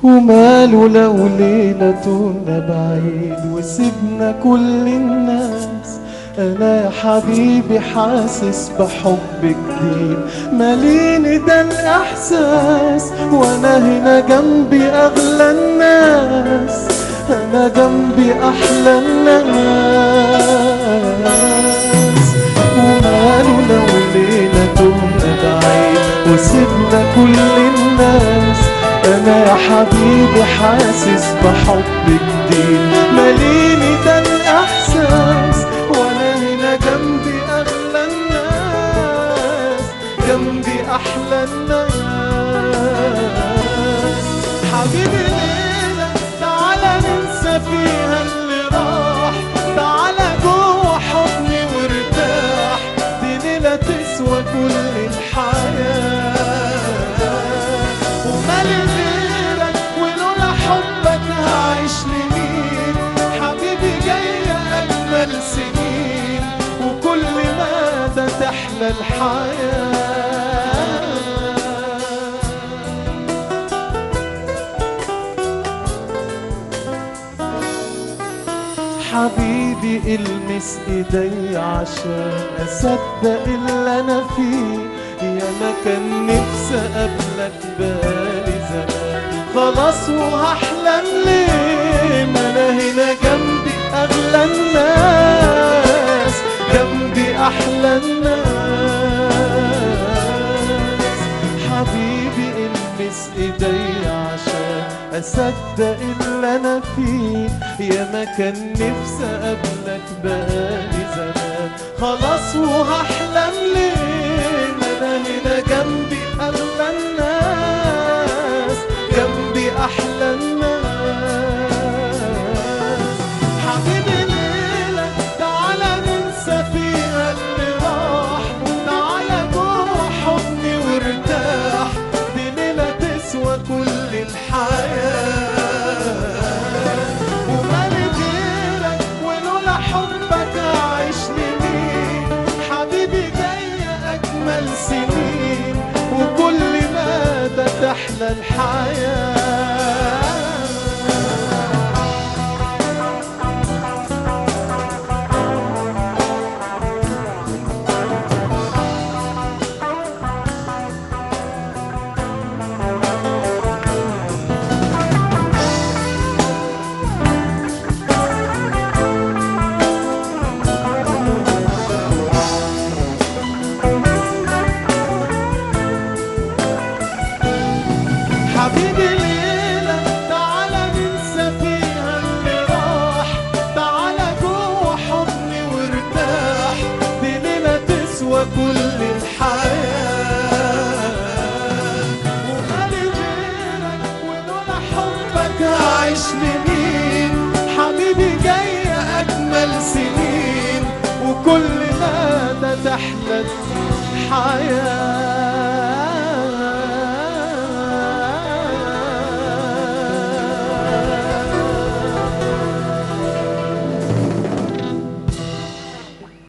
وماله لو ليلة تونا بعيد وسيبنا كل الناس انا يا حبيبي حاسس بحب جديد ماليني ده الاحساس وانا هنا جنبي اغلى الناس انا جنبي احلى الناس وماله لو ليلة تونا بعيد وسيبنا كل الناس انا يا حبيبي حاسس بحب جديد ماليني ده الاحساس وانا هنا جنبي اغلى الناس جنبي احلى الناس حبيبي ليلة تعالى ننسى فيها اللي راح تعالى جوه حضني وارتاح دي ليلة تسوى كل الحياة ومالي غيرك ولولا حبك هعيش لمين حبيبي جاي أجمل سنين وكل مدى تحلى الحياة حبيبي المس ايدي عشان اصدق اللي انا فيه يا ما كان نفسي اقابلك بقالي زمان خلاص وهحلم ليه ما انا هنا جنبي اغلى الناس جنبي احلى الناس حبيبي المس ايدي عشان اصدق اللي انا فيه يا ما كان نفسي اقابلك بقالي زمان خلاص وهحلم ليه ما انا هنا جنبي اغلى الناس جنبي احلى الناس حبيبي ليلة تعالى ننسى فيها اللي راح تعالى جوه حضني وارتاح دي ليلة تسوى كل الحياة ومالي غيرك ولولا حبك أعيش لمين حبيبي جاي أجمل سنين وكل مدى تحلى الحياة حبيبي ليلة تعالى ننسى فيها اللي راح تعالى جوه حضني وارتاح دي ليلة تسوى كل الحياة ومالي غيرك ولولا حبك هعيش لمين حبيبي جاي أجمل سنين وكل مدى تحلى الحياة